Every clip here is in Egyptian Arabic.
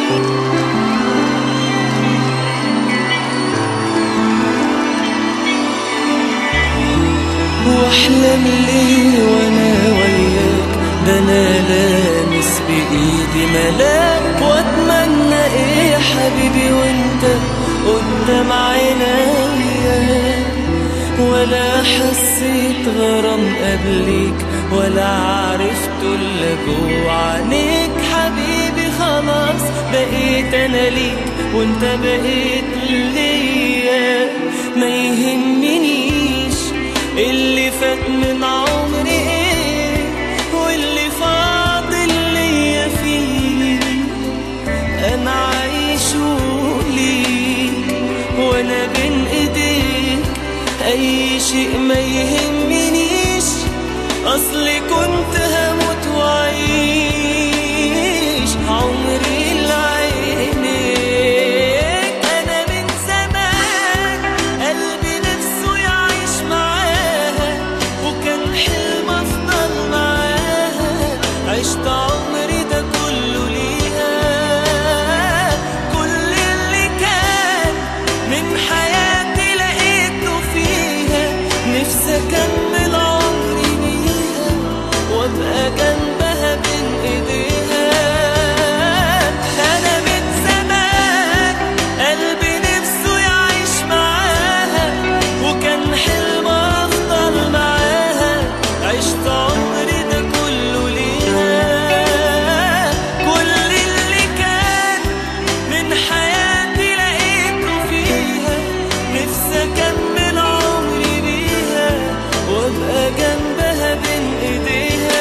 واحلم ليه وانا وياك ده انا لامس بايدي ملاك واتمنى ايه يا حبيبي وانت قدام عينيا ولا حسيت غرام قبليك ولا عرفت الا جوا عينيك حبيبي خلاص بقيت انا ليك وانت بقيت ليا ما يهمنيش اللي فات من عمري ايه واللي فاضل ليا فيه انا عايش ليك وانا بين ايديك اي شيء ما يهمنيش اصلي كنت هموت واعيش عمري لعينيك انا من زمان قلبي نفسه يعيش معاها وكان حلم افضل معاها عشت عمري ده كله ليها كل اللي كان من حياتي لقيته فيها نفسي اكمل عمري بيها وابقى جنبها بين ايديها انا من زمان قلبي نفسه يعيش معاها وكان حلم افضل معاها عشت عمري ده كله ليها كل اللي كان من حياتي لقيته فيها نفسي اكمل عمري بيها وابقى جنبها بين ايديها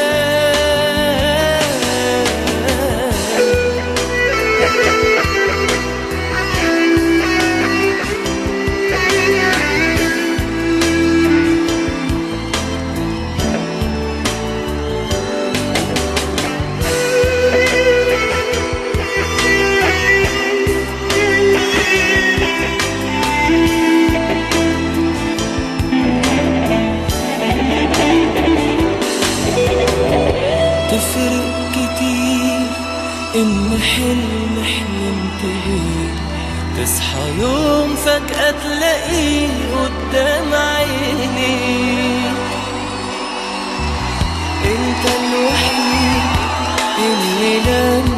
تفرق كتير إن حلم حلمت بيه تصحى يوم فجأة تلاقيه قدام عينيك انت الوحيد اللي لما